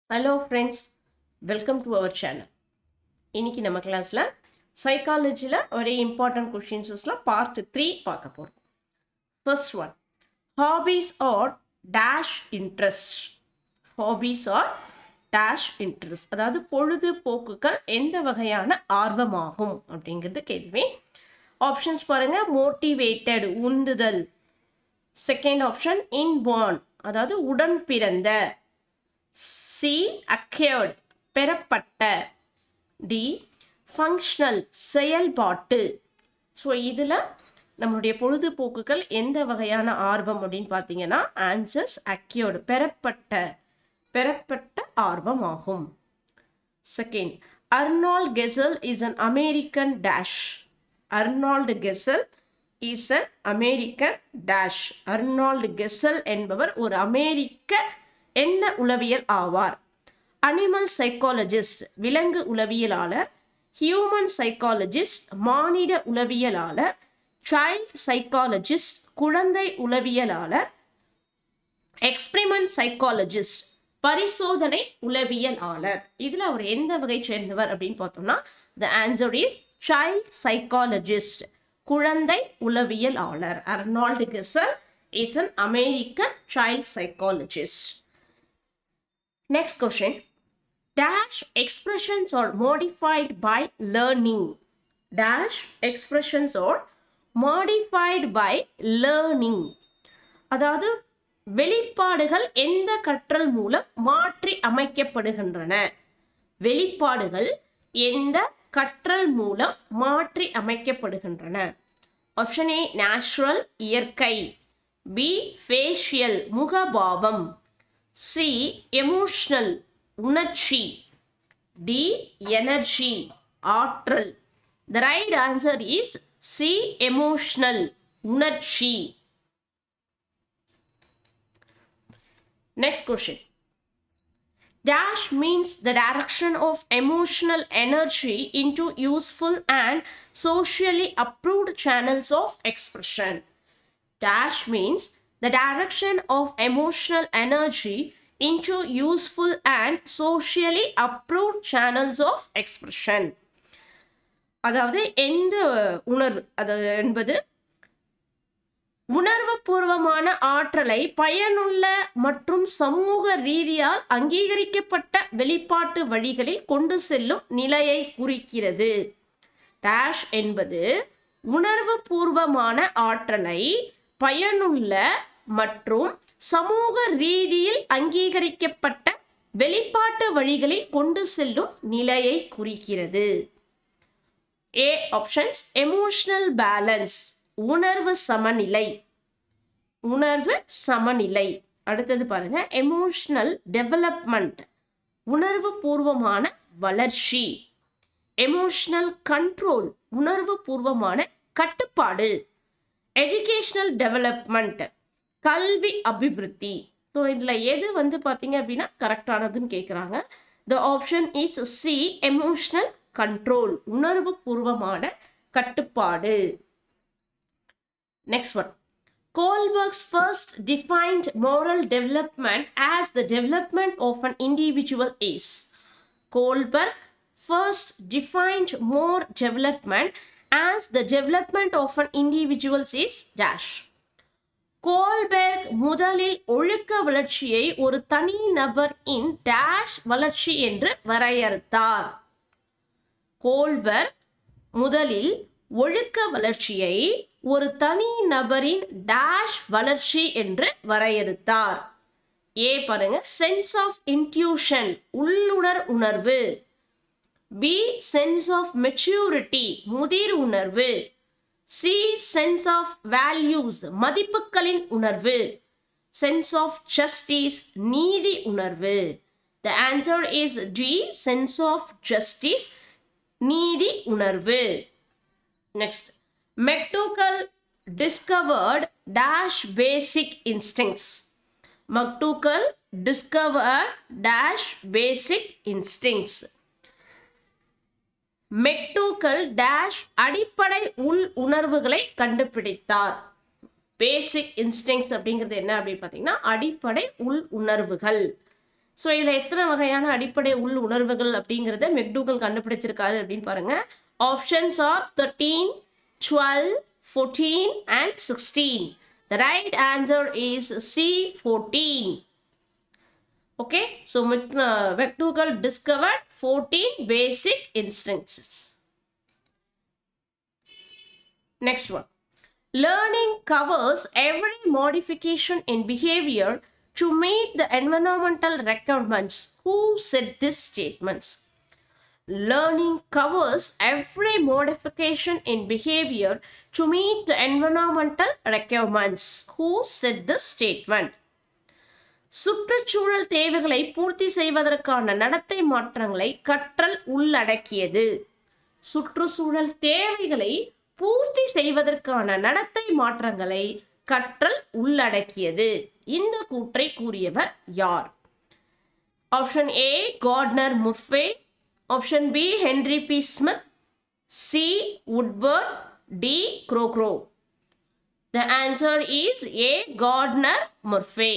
Hello friends welcome to our channel இன்னைக்கு நம்ம கிளாஸில் சைக்காலஜியில் ஒரு இம்பார்ட்டன்ட் கொஷின்ஸஸ்லாம் பார்ட் த்ரீ பார்க்க போகிறோம் first one hobbies or dash interest hobbies or dash interest அதாவது பொழுதுபோக்குகள் எந்த வகையான ஆர்வமாகும் அப்படிங்கிறது கேள்வி ஆப்ஷன்ஸ் பாருங்கள் மோட்டிவேட்டட் உந்துதல் செகண்ட் ஆப்ஷன் இன்பார்ன் அதாவது உடன் பிறந்த சி அக்கேர்டு பெறப்பட்ட டி ஃபங்க்ஷனல் செயல்பாட்டு ஸோ இதில் நம்மளுடைய பொழுதுபோக்குகள் எந்த வகையான ஆர்வம் அப்படின்னு பார்த்தீங்கன்னா ஆன்சர்ஸ் அக்யூர்டு பெறப்பட்ட பெறப்பட்ட ஆர்வம் ஆகும் second Arnold Gesell is an American dash Arnold Gesell is an American dash Arnold Gesell என்பவர் ஒரு அமெரிக்க என்ன உளவியல் ஆவார் அனிமல் சைக்காலஜிஸ்ட் விலங்கு உளவியலாளர் ஹியூமன் சைக்காலஜிஸ்ட் மானிட உளவியலாளர் சைல்ட் சைக்காலஜிஸ்ட் குழந்தை உளவியலாளர் எக்ஸ்பிரிமெண்ட் சைக்காலஜிஸ்ட் பரிசோதனை உளவியலாளர் இதில் அவர் எந்த வகை சேர்ந்தவர் அப்படின்னு பார்த்தோம்னா the answer is child psychologist குழந்தை உளவியலாளர் Arnold Gesell is an American child psychologist Next question. Dash expressions are modified by learning. Dash expressions are modified by learning. அதாவது வெளிப்பாடுகள் எந்த கற்றல் மூலம் மாற்றி அமைக்கப்படுகின்றன வெளிப்பாடுகள் எந்த கற்றல் மூலம் மாற்றி அமைக்கப்படுகின்றன ஆப்ஷன் ஏ நேச்சுரல் இயற்கை பி ஃபேஷியல் முகபாவம் சி எமோஷனல் உணர்ச்சி டி எனர்ஜி ஆற்றல் the right answer is C emotional உணர்ச்சி next question Dash means the direction of emotional energy into useful and socially approved channels of expression. Dash means the direction of emotional energy into useful and socially approved channels of expression அதாவது எந்த உணர்வு அது என்பது உணர்வு பூர்வமான ஆற்றலை பயனுள்ள மற்றும் சமூக ரீதியால் அங்கீகரிக்கப்பட்ட வெளிப்பாட்டு வழிகளில் கொண்டு செல்லும் நிலையை குறிக்கிறது டேஷ் என்பது உணர்வு பூர்வமான ஆற்றலை பயனுள்ள மற்றும் சமூக ரீதியில் அங்கீகரிக்கப்பட்ட வெளிப்பாட்டு வழிகளில் கொண்டு செல்லும் நிலையை குறிக்கிறது ஏ ஆப்ஷன்ஸ் எமோஷனல் பேலன்ஸ் உணர்வு சமநிலை உணர்வு சமநிலை அடுத்தது பாருங்க எமோஷனல் டெவலப்மெண்ட் உணர்வு பூர்வமான வளர்ச்சி எமோஷனல் கண்ட்ரோல் உணர்வு பூர்வமான கட்டுப்பாடு எஜுகேஷ்னல் டெவலப்மெண்ட் கல்வி அபிவிருத்தி ஸோ இதில் எது வந்து பார்த்தீங்க அப்படின்னா கரெக்டானதுன்னு கேட்குறாங்க the option is C emotional control உணர்வு பூர்வமான கட்டுப்பாடு next one Kohlberg's first defined moral development as the development of an individual is. Kohlberg first defined more development as the development of an individual is dash. Kohlberg முதலில் ஒழுக்க வளர்ச்சியை ஒரு தனி நபர் in dash வளர்ச்சி என்று வரையறுத்தார் கோல்பெர்க் முதலில் ஒழுக்க வளர்ச்சியை ஒரு தனி நபரின் டேஷ் வளர்ச்சி என்று வரையறுத்தார் ஏ பாருங்க சென்ஸ் ஆஃப் இன்ட்யூஷன் உள்ளுணர் உணர்வு பி சென்ஸ் ஆஃப் மெச்சூரிட்டி முதிர் உணர்வு சி சென்ஸ் ஆஃப் வேல்யூஸ் மதிப்புகளின் உணர்வு சென்ஸ் ஆஃப் ஜஸ்டிஸ் நீதி உணர்வு the answer is D sense of justice நீதி உணர்வு next McDougall discovered dash basic instincts McDougall discovered dash basic instincts McDougall dash அடிப்படை உள் உணர்வுகளை கண்டுபிடித்தார் பேசிக் இன்ஸ்டிங்ஸ் அப்படிங்கிறது என்ன அப்படின்னு பார்த்தீங்கன்னா அடிப்படை உள் உணர்வுகள் ஸோ இதில் எத்தனை வகையான அடிப்படை உள் உணர்வுகள் அப்படிங்கிறத மெக்டூகல் கண்டுபிடிச்சிருக்காரு அப்படின்னு பாருங்க options are thirteen twelve fourteen and sixteen the right answer is C fourteen Okay, so McDougall discovered 14 basic instincts. Next one. Learning covers every modification in behavior to meet the environmental requirements. Who said these statements? Learning covers every modification in behavior to meet the environmental requirements. Who said this statement? சுற்றுச்சூழல் தேவைகளை பூர்த்தி செய்வதற்கான நடத்தை மாற்றங்களை கற்றல் உள்ளடக்கியது சுற்றுச்சூழல் தேவைகளை பூர்த்தி செய்வதற்கான நடத்தை மாற்றங்களை கற்றல் உள்ளடக்கியது இந்த கூற்றை கூறியவர் யார் option A Gardner Murphy option B Henry B Smith C Woodward D Crow Crow the answer is A Gardner Murphy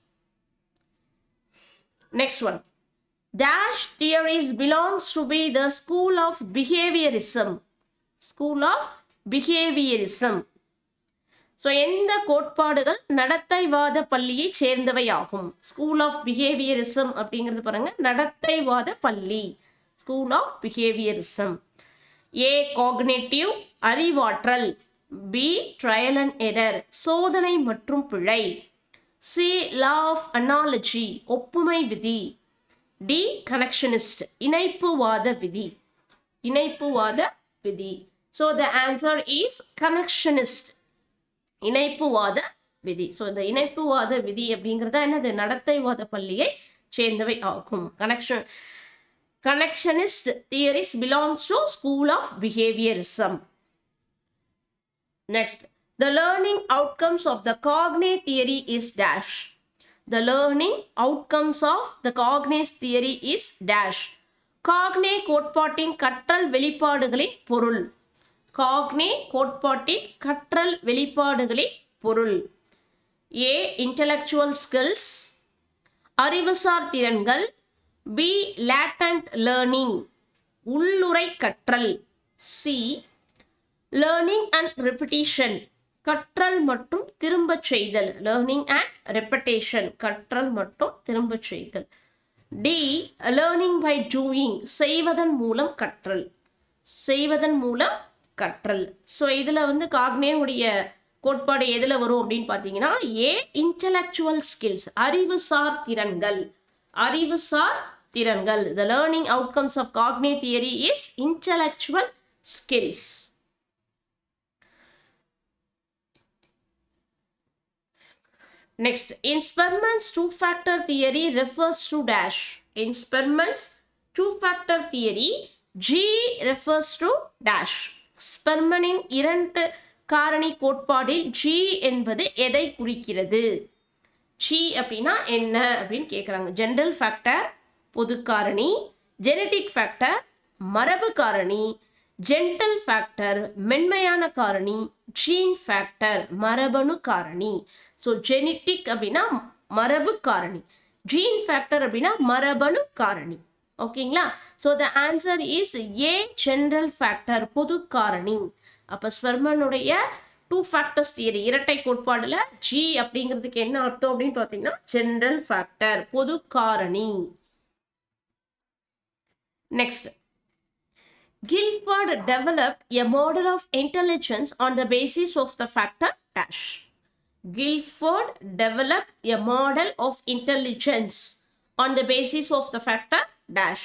Next one. Dash theories belongs to be the school of behaviorism. School of behaviorism. So எந்த கோட்பாடுகள் நடத்தைவாத பள்ளியை சேர்ந்தவையாகும் school of behaviourism அப்படிங்கிறது பாருங்க நடத்தைவாத பள்ளி school of behaviourism A cognitive அறிவாற்றல் B trial and error சோதனை மற்றும் பிழை சி லா ஆஃப் அனாலஜி ஒப்புமை விதி டி கனெக்ஷனிஸ்ட் இணைப்புவாத விதி இணைப்புவாத விதி so the answer is connectionist இணைப்புவாத விதி ஸோ இந்த இணைப்புவாத விதி அப்படிங்கிறத என்னது நடத்தைவாத பள்ளியை சேர்ந்தவை ஆகும் connection connectionist theories belongs to school of behaviourism next The learning outcomes of the cognate theory is dash. The learning outcomes of the cognate theory is dash. Gagne கோட்பாட்டின் கற்றல் வெளிப்பாடுகளின் பொருள் காக்னே கோட்பாட்டின் கற்றல் வெளிப்பாடுகளின் பொருள் ஏ இன்டலெக்சுவல் ஸ்கில்ஸ் அறிவுசார் திறன்கள் பி லேட்டன்ட் லேர்னிங் உள்ளுரை கற்றல் சி லேர்னிங் அண்ட் ரெப்பிட்டேஷன் கற்றல் மற்றும் திரும்பச் செய்தல் லேர்னிங் அண்ட் ரெப்படேஷன் கற்றல் மற்றும் திரும்பச் செய்தல் டி லேர்னிங் பை டூயிங் செய்வதன் மூலம் கற்றல் செய்வதன் மூலம் கற்றல் ஸோ இதில் வந்து காக்னேவுடைய கோட்பாடு எதில் வரும் அப்படின்னு பார்த்தீங்கன்னா ஏ இன்டலெக்சுவல் ஸ்கில்ஸ் அறிவுசார் திறன்கள் அறிவுசார் திறன்கள் the learning outcomes of Gagne theory is intellectual skills Next, in Sperman's two-factor theory refers to dash. In Sperman's two-factor theory, G refers to dash. ஸ்பெர்மனின் இரண்டு காரணி கோட்பாடில் G என்பது எதை குறிக்கிறது G அப்படின்னா என்ன அப்படின்னு கேட்குறாங்க ஜென்ரல் ஃபேக்டர் பொது காரணி ஜெனட்டிக் ஃபேக்டர் மரபு காரணி ஜென்டல் ஃபேக்டர் மென்மையான காரணி ஜீன் ஃபேக்டர் மரபணு காரணி ஸோ ஜெனட்டிக் அப்படின்னா மரபு காரணி ஜீன் ஃபேக்டர் அப்படின்னா மரபணு காரணி ஓகேங்களா so the answer is A general factor பொது காரணி அப்போ ஸ்வர்மனுடைய டூ ஃபேக்டர்ஸ் தியரி இரட்டை கோட்பாடில் ஜி அப்படிங்கிறதுக்கு என்ன அர்த்தம் அப்படின்னு பார்த்தீங்கன்னா ஜென்ரல் ஃபேக்டர் பொது காரணி next Guilford developed a model of intelligence on the basis of the factor dash. Guilford developed a model of intelligence on the basis of the factor dash.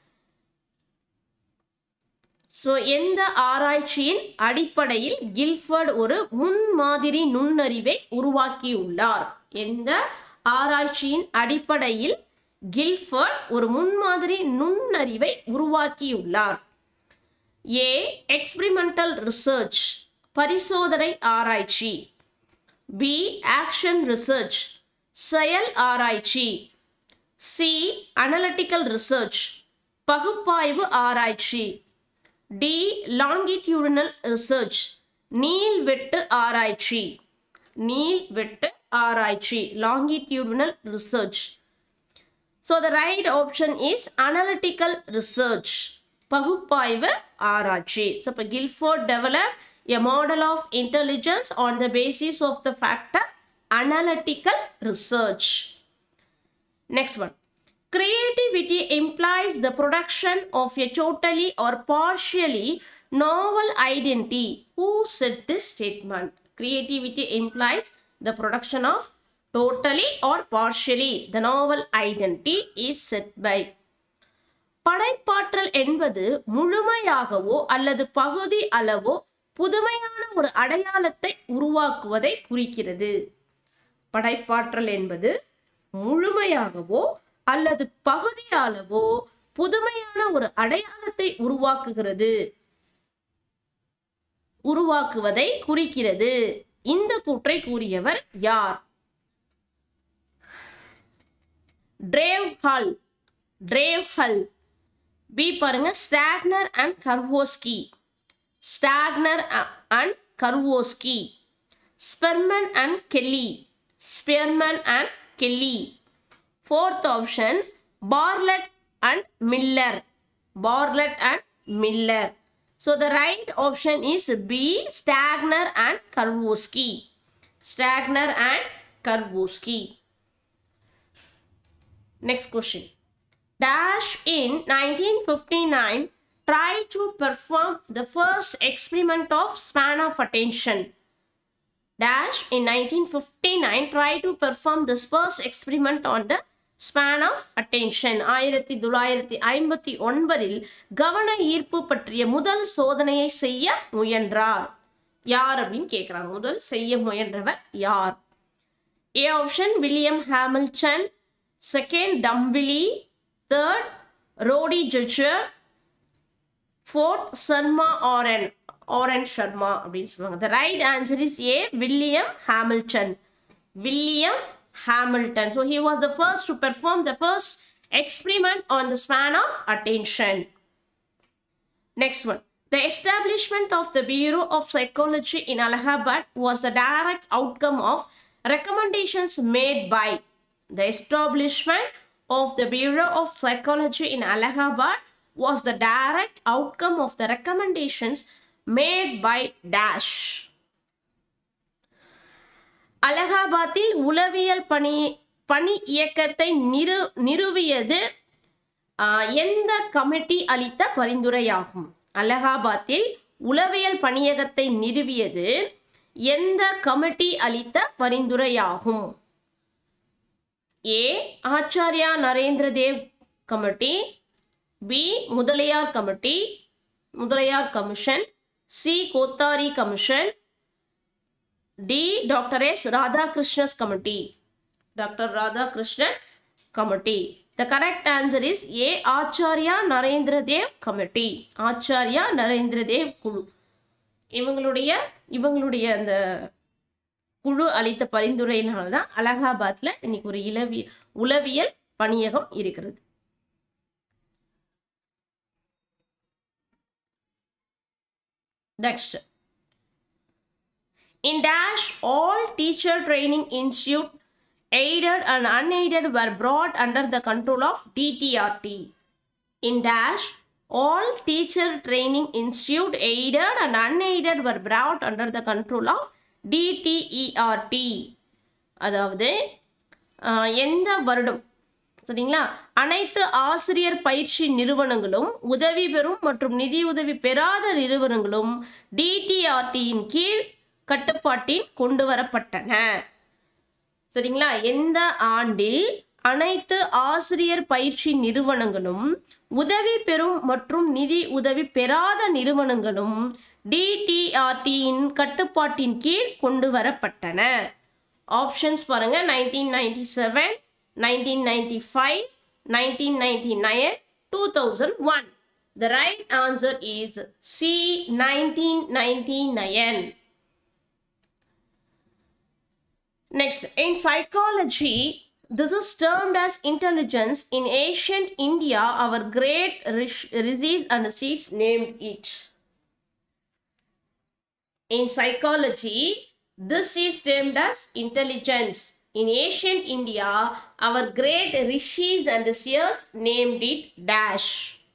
So எந்த ஆராய்ச்சியின் அடிப்படையில் கில்ஃபர்ட் ஒரு முன்மாதிரி நுண்ணறிவை உருவாக்கியுள்ளார் எந்த ஆராய்ச்சியின் அடிப்படையில் கில்ஃபர்ட் ஒரு முன்மாதிரி நுண்ணறிவை உருவாக்கியுள்ளார் ஏ எக்ஸ்பிரிமெண்டல் ரிசர்ச் பரிசோதனை ஆராய்ச்சி பி ஆக்ஷன் ரிசர்ச் செயல் ஆராய்ச்சி சி அனலிட்டிக்கல் ரிசர்ச் பகுப்பாய்வு ஆராய்ச்சி டி லாங்கிடியூடினல் ரிசர்ச் நீள்வெட்டு ஆராய்ச்சி நீள்வெட்டு ஆராய்ச்சி longitudinal research so the right option is analytical research பகுப்பாய்வு ஆராய்ச்சி ஸோ இப்போ Guilford develop a model of intelligence on the basis of the factor analytical research next one Creativity implies the production of a totally or partially novel identity. Who said this statement? Creativity implies the production of totally or partially the novel identity is said by படைப்பாற்றல் என்பது முழுமையாகவோ அல்லது பகுதி அளவோ புதுமையான ஒரு அடையாளத்தை உருவாக்குவதை குறிக்கிறது படைப்பாற்றல் என்பது முழுமையாகவோ அல்லது பகுதியாலவோ புதுமையான ஒரு அடையாளத்தை உருவாக்குகிறது உருவாக்குவதை குறிக்கிறது இந்த கூற்றை கூறியவர் யார் ட்ரேவ் ஹல் ட்ரேவ் ஹல் பி பாருங்க Stagner and Karwoski Stagner and Karwoski Spearman and Kelly Spearman and Kelly Fourth option, Bartlett and Miller. Bartlett and Miller. So the right option is B, Stagner and Karwowski. Stagner and Karwowski. Next question. Dash in 1959 tried to perform the first experiment of span of attention. Dash in 1959 tried to perform this first experiment on the span of attention ஆயிரத்தி தொள்ளாயிரத்தி ஐம்பத்தி ஒன்பதில் கவன ஈர்ப்பு பற்றிய முதல் சோதனையை செய்ய முயன்றார் யார் அப்படின்னு கேட்குறாங்க முதல் செய்ய முயன்றவர் யார் A option William Hamilton second Dumville third Roddy Judger fourth Sharma Aaron Aaron Sharma அப்படின்னு சொல்லுவாங்க the right answer is A William Hamilton William Hamilton. So he was the first to perform the first experiment on the span of attention. Next one. The establishment of the Bureau of Psychology in Allahabad was the direct outcome of recommendations made by the establishment of the Bureau of Psychology in Allahabad was the direct outcome of the recommendations made by Dash. அலகாபாத்தில் உளவியல் பணி பணி இயக்கத்தை நிறு நிறுவியது எந்த committee அளித்த பரிந்துரையாகும் அலகாபாத்தில் உளவியல் பணியகத்தை நிறுவியது எந்த கமிட்டி அளித்த பரிந்துரையாகும் A Acharya Narendra Dev committee B Mudaliar committee Mudaliar commission C Kothari commission D doctor S Radhakrishnan's committee doctor Radhakrishnan committee the correct answer is A Acharya Narendra Dev committee Acharya Narendra Dev குழு இவங்களுடைய இவங்களுடைய அந்த குழு அளித்த பரிந்துரையினால தான் அலகாபாத்தில் இன்னைக்கு ஒரு இளவி உளவியல் பணியகம் இருக்கிறது next In Dash, all teacher training institute, aided and unaided, were brought under the control of DTRT. In Dash, all teacher training institute, aided and unaided, were brought under the control of DTERT. அதாவது எந்த வருடம் சரிங்களா அனைத்து ஆசிரியர் பயிற்சி நிறுவனங்களும் உதவி பெறும் மற்றும் நிதியுதவி பெறாத நிறுவனங்களும் டிடிஆர்டியின் கீழ் கட்டுப்பாட்டில் கொண்டு வரப்பட்டன சரிங்களா எந்த ஆண்டில் அனைத்து ஆசிரியர் பயிற்சி நிறுவனங்களும் உதவி பெறும் மற்றும் நிதி உதவி பெறாத நிறுவனங்களும் டிடிஆர்டியின் கட்டுப்பாட்டின் கீழ் கொண்டு வரப்பட்டன ஆப்ஷன்ஸ் பாருங்க nineteen ninety seven nineteen ninety five nineteen ninety nine two thousand one the right answer is C nineteen ninety nine Next, in psychology, this is termed as intelligence. In ancient India, our great rishis and seers named it. In psychology, this is termed as intelligence. In ancient India, our great rishis and seers named it dash.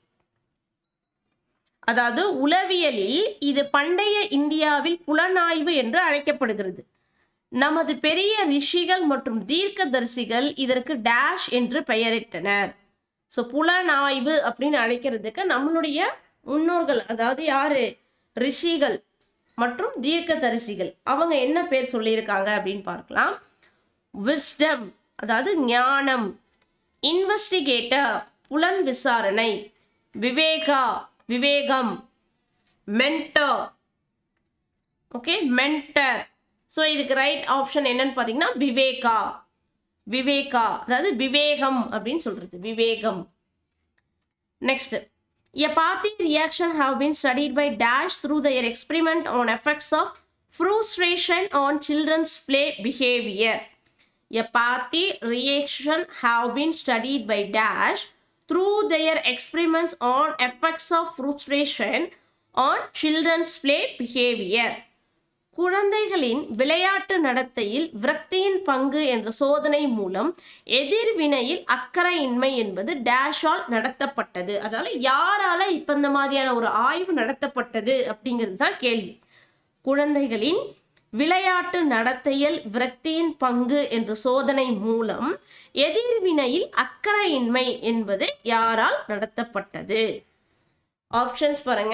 அதாவது உளவியலில் இது பண்டைய இந்தியாவில் புலனாய்வு என்று அழைக்கப்படுகிறது நமது பெரிய ரிஷிகள் மற்றும் தீர்க்கதரிசிகள் இதற்கு டேஷ் என்று பெயரிட்டனர் ஸோ புலனாய்வு அப்படின்னு அழைக்கிறதுக்கு நம்மளுடைய முன்னோர்கள் அதாவது யாரு ரிஷிகள் மற்றும் தீர்க்கதரிசிகள் அவங்க என்ன பேர் சொல்லியிருக்காங்க அப்படின்னு பார்க்கலாம் விஸ்டம் அதாவது ஞானம் இன்வெஸ்டிகேட்டர் புலன் விசாரணை விவேகா விவேகம் மென்டர் ஓகே மென்டர் ஸோ இதுக்கு ரைட் ஆப்ஷன் என்னன்னு பார்த்தீங்கன்னா விவேகா விவேகா அதாவது விவேகம் அப்படின்னு சொல்றது விவேகம் next A party reaction have been studied by Dash through their experiment on effects of frustration on children's play behavior. A party reaction have been studied by Dash through their experiments on effects of frustration on children's play behavior. குழந்தைகளின் விளையாட்டு நடத்தையில் விரக்தியின் பங்கு என்ற சோதனை மூலம் எதிர்வினையில் அக்கறையின்மை என்பது டேஷால் நடத்தப்பட்டது அதாவது யாரால இப்ப இந்த மாதிரியான ஒரு ஆய்வு நடத்தப்பட்டது அப்படிங்கிறது தான் கேள்வி குழந்தைகளின் விளையாட்டு நடத்தையில் விரக்தியின் பங்கு என்ற சோதனை மூலம் எதிர்வினையில் அக்கறையின்மை என்பது யாரால் நடத்தப்பட்டது ஆப்ஷன்ஸ் பாருங்க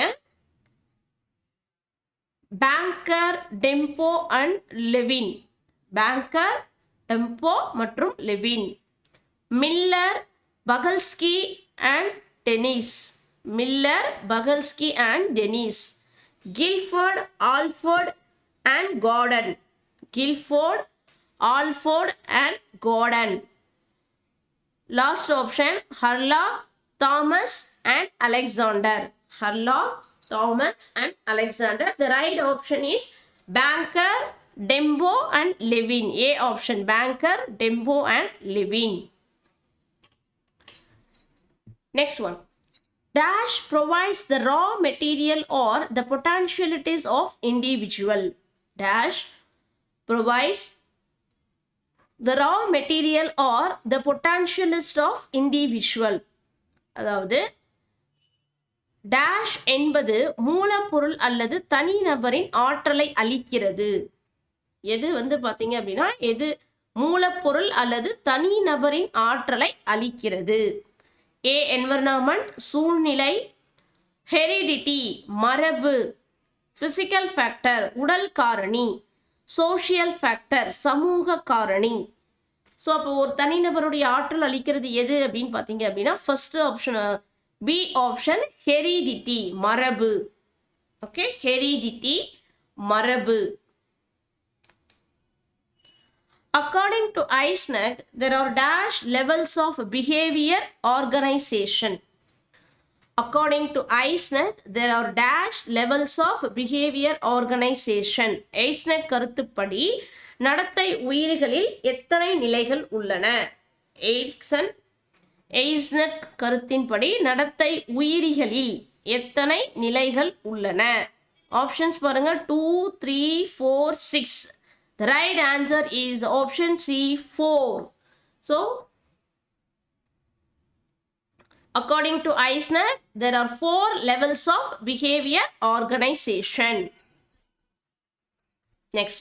Barker Dembo and Lewin Barker Dembo மற்றும் Lewin Miller Bugelski and Dennis Miller Bugelski and Dennis Guilford Alford and Gordon Guilford Alford and Gordon last option Hurlock Thomas and Alexander Hurlock Thomas and Alexander. The right option is Banker, Dembo and Levin. A option Banker, Dembo and Levin. Next one. Dash provides the raw material or the potentialities of individual. Dash provides the raw material or the potentialist of individual. அதாவது dash என்பது மூலப்பொருள் அல்லது தனிநபரின் ஆற்றலை அளிக்கிறது எது வந்து பார்த்தீங்க அப்படின்னா எது மூலப்பொருள் அல்லது தனிநபரின் ஆற்றலை அளிக்கிறது ஏ என்வரன்மெண்ட் சூழ்நிலை ஹெரிடிட்டி மரபு ஃபிசிக்கல் ஃபேக்டர் உடல் காரணி சோஷியல் ஃபேக்டர் சமூக காரணி ஸோ அப்போ ஒரு தனிநபருடைய ஆற்றல் அளிக்கிறது எது அப்படின்னு பார்த்தீங்க அப்படின்னா first option B option heredity மரபு ஓகே ஹெரிடிட்டி மரபு According to Eisner, there are dash levels of behavior organization. According to Eisner, there are dash levels of behavior organization. Eisner கருத்துப்படி நடத்தை உயிர்களில் எத்தனை நிலைகள் உள்ளன எய்சன் எய்ஸ்னட் கருத்தின்படி நடத்தை உயிரிகளில் எத்தனை நிலைகள் உள்ளன ஆப்ஷன்ஸ் பாருங்க two three four six the right answer is option C four so According to Eisner, there are four levels of behavior organization. Next.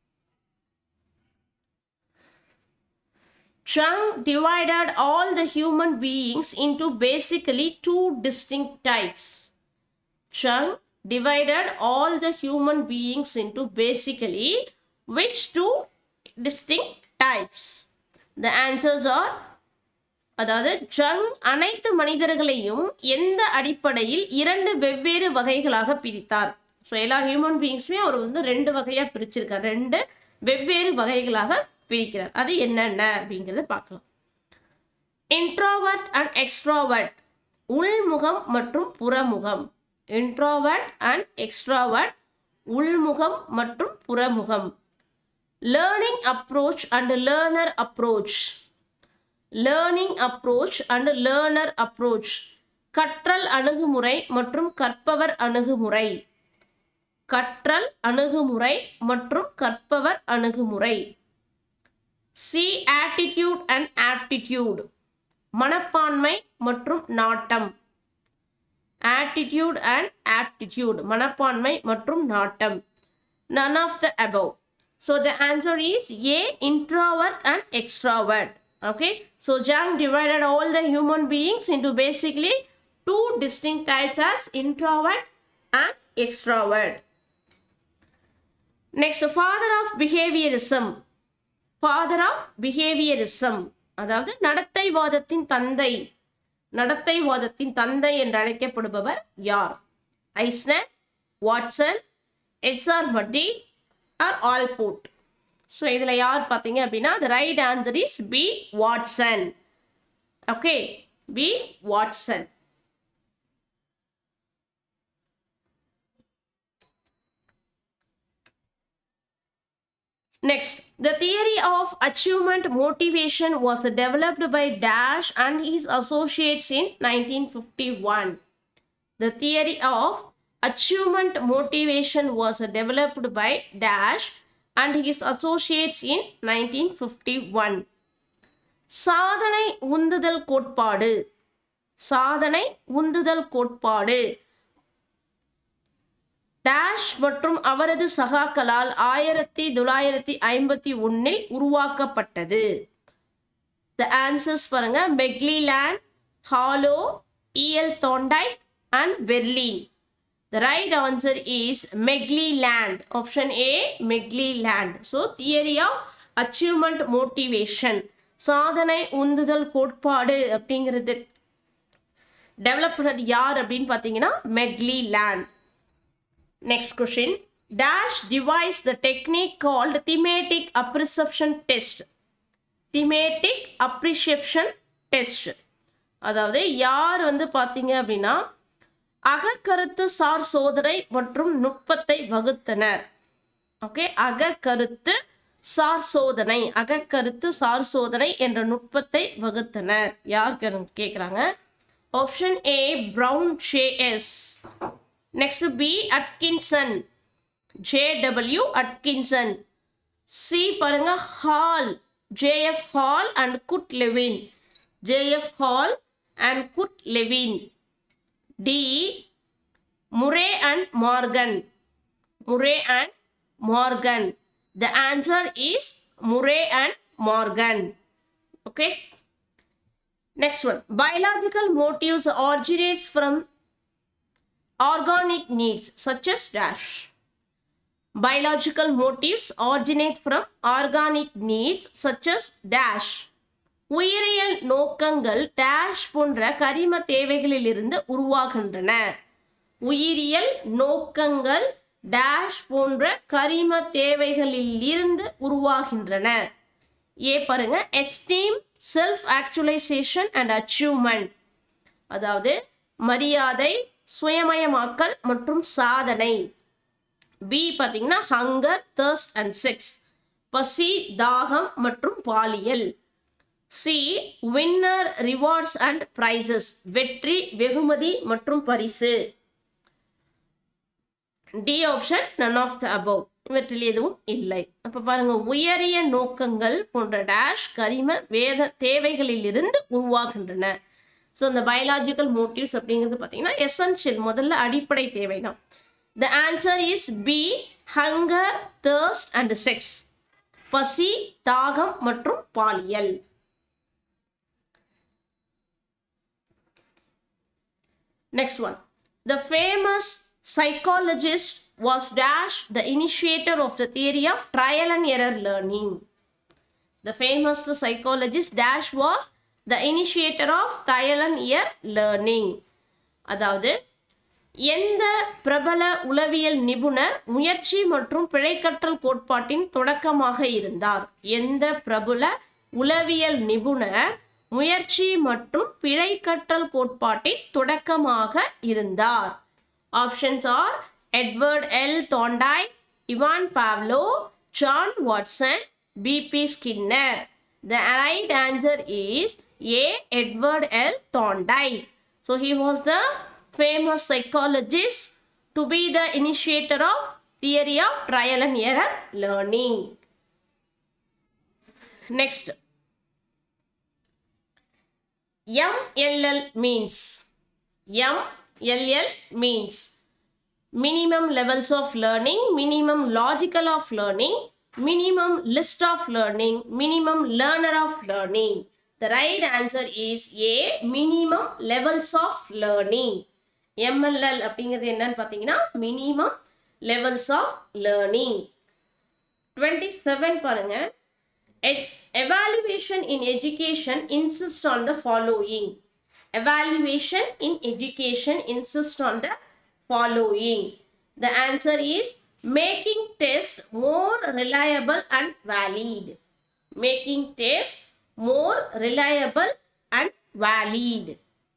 Chung divided all the human beings into basically two distinct types. Chung divided all the human beings into basically which two distinct types? The answers are அதாவது Jung அனைத்து மனிதர்களையும் எந்த அடிப்படையில் இரண்டு வெவ்வேறு வகைகளாக பிரித்தார் so எல்லா human பீயிங்ஸுமே அவர் வந்து ரெண்டு வகையாக பிரிச்சிருக்கார் ரெண்டு வெவ்வேறு வகைகளாக பிரிக்கிறார் அது என்னென்ன அப்படிங்கிறத பார்க்கலாம் இன்ட்ரோவர்ட் அண்ட் எக்ஸ்ட்ரோவர்ட் உள்முகம் மற்றும் புறமுகம் இன்ட்ரோவர்ட் அண்ட் எக்ஸ்ட்ராவர்ட் உள்முகம் மற்றும் புறமுகம் learning approach and learner approach learning approach and learner approach கற்றல் அணுகுமுறை மற்றும் கற்பவர் அணுகுமுறை கற்றல் அணுகுமுறை மற்றும் கற்பவர் அணுகுமுறை சி ஆட்டிடியூட் அண்ட் ஆப்டிடியூட் மனப்பான்மை மற்றும் நாட்டம் ஆட்டிடியூட் அண்ட் ஆப்டிடியூட் மனப்பான்மை மற்றும் நாட்டம் none of the above so the answer is a introvert and extrovert okay so jung divided all the human beings into basically two distinct types as introvert and extrovert next father of behaviorism father of behaviorism அதாவது நடத்தைவாதத்தின் தந்தை நடத்தைவாதத்தின் தந்தை என்று அழைக்கப்படுபவர் யார் Eisner Watson எக்ஸார் மட்டி R Allport so இதில் யார் பார்த்தீங்க அப்படின்னா the right answer is B Watson okay B Watson Next, the theory of achievement motivation was developed by Dash and his associates in 1951. The theory of achievement motivation was developed by Dash and his associates in 1951. சாதனை உந்துதல் கோட்பாடு சாதனை உந்துதல் கோட்பாடு dash மற்றும் அவரது சகாக்களால் ஆயிரத்தி தொள்ளாயிரத்தி ஐம்பத்தி ஒன்னில் உருவாக்கப்பட்டது த ஆன்சர்ஸ் பாருங்க McClelland Harlow E L Thorndike and Berlyne The right answer is Megliland. Option A, Megliland. So, theory of achievement motivation. சாதனை உந்துதல் கோட்பாடு அப்படிங்கிறது டெவலப் பண்ணது யார் அப்படின்னு பார்த்தீங்கன்னா McClelland next question dash devised the technique called thematic apperception test thematic apperception test அதாவது யார் வந்து பார்த்தீங்க அப்படின்னா அகக்கருத்து சார் சோதனை மற்றும் நுட்பத்தை வகுத்தனர் ஓகே அகக்கருத்து சார் சோதனை அகக்கருத்து சார் சோதனை என்ற நுட்பத்தை வகுத்தனர் யார் கேட்குறாங்க option A Brown Shay S next B Atkinson J W Atkinson C பாருங்க Hall J F Hall and Kurt Lewin J F Hall and Kurt Lewin D Murray and Morgan Murray and Morgan the answer is Murray and Morgan okay next one biological motives originates from organic needs such as dash biological motives originate from organic needs such as dash உயிரியல் நோக்கங்கள் dash போன்ற கரிம தேவைகளிலிருந்து உருவாகின்றன உயிரியல் நோக்கங்கள் dash போன்ற கரிம தேவைகளில் இருந்து உருவாகின்றன ஏ பாருங்க esteem self actualisation and achievement அதாவது மரியாதை சுயமயமாக்கல் மற்றும் சாதனை பி பார்த்தீங்கன்னா ஹங்கர் தர்ஸ்ட் அண்ட் செக்ஸ் பசி தாகம் மற்றும் பாலியல் C winner rewards and prizes வெற்றி வெகுமதி மற்றும் பரிசு D option none of the above இவற்றில் எதுவும் இல்லை அப்போ பாருங்க உயரிய நோக்கங்கள் போன்ற டேஷ் கரிம வேத தேவைகளில் இருந்து உருவாகின்றன ஸோ இந்த பயாலாஜிக்கல் மோட்டிவ்ஸ் அப்படிங்கிறது பார்த்தீங்கன்னா எசென்ஷியல் முதல்ல அடிப்படை தேவை தான் the answer is B hunger thirst and sex பசி தாகம் மற்றும் பாலியல் Next one. The famous psychologist was Dash, the initiator of the theory of trial and error learning. The famous psychologist Dash was the initiator of trial and error learning. அதாவது எந்த பிரபல உளவியல் நிபுணர் முயற்சி மற்றும் பிழைக்கற்றல் கோட்பாட்டின் தொடக்கமாக இருந்தார் எந்த பிரபல உளவியல் நிபுணர் முயற்சி மற்றும் பிழை கற்றல் கோட்பாட்டின் தொடக்கமாக இருந்தார் options are Edward L Thorndike Ivan Pavlov John Watson B B Skinner the right answer is A Edward L Thorndike so he was the famous psychologist to be the initiator of theory of trial and error learning next MLL means MLL means minimum levels of learning, minimum logical of learning, minimum list of learning, minimum learner of learning. The right answer is A. Minimum levels of learning. MLL அப்படிங்கிறது என்னன்னு பார்த்தீங்கன்னா minimum levels of learning. 27 பாருங்க E- evaluation in education insist on the following evaluation in education insist on the following the answer is making test more reliable and valid making test more reliable and valid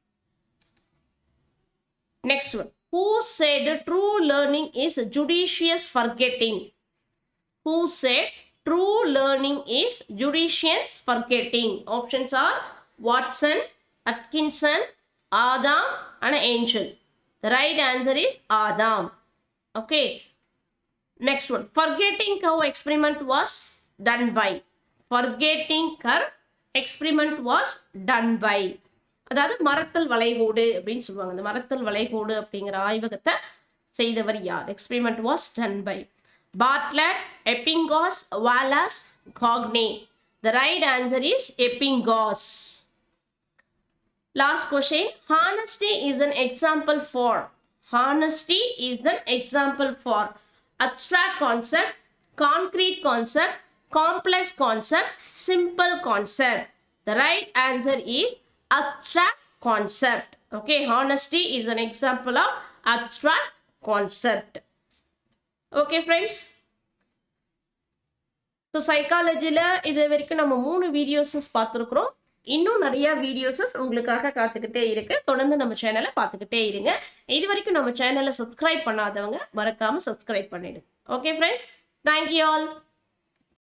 next one who said true learning is judicious forgetting who said true learning is judicious forgetting. Options are Watson, Atkinson, Adam, and Angel. The right answer is Adam. Okay. Next one. Forgetting curve experiment was done by. Forgetting curve experiment was done by. அதாவது மரத்தல் வளைகோடு அப்படின்னு சொல்லுவாங்க இந்த மரத்தல் வளைகோடு அப்படிங்கிற ஆய்வகத்தை செய்தவர் யார் experiment was done by Bartlett Ebbinghaus Wallas Gagne the right answer is Ebbinghaus Last question. Honesty is an example for. Honesty is an example for abstract concept, concrete concept, complex concept, simple concept. The right answer is abstract concept. Okay, honesty is an example of abstract concept. Okay, friends. So சைக்காலஜியில் இது வரைக்கும் நம்ம மூணு வீடியோஸஸ் பார்த்துருக்குறோம் இன்னும் நிறைய வீடியோஸஸ் உங்களுக்காக காத்துக்கிட்டே இருக்கு தொடர்ந்து நம்ம சேனலை பார்த்துக்கிட்டே இருங்க இது வரைக்கும் நம்ம சேனலை சப்ஸ்கிரைப் பண்ணாதவங்க மறக்காம சப்ஸ்கிரைப் பண்ணிடுங்க ஓகே ஃப்ரெண்ட்ஸ் தேங்க்யூ ஆல்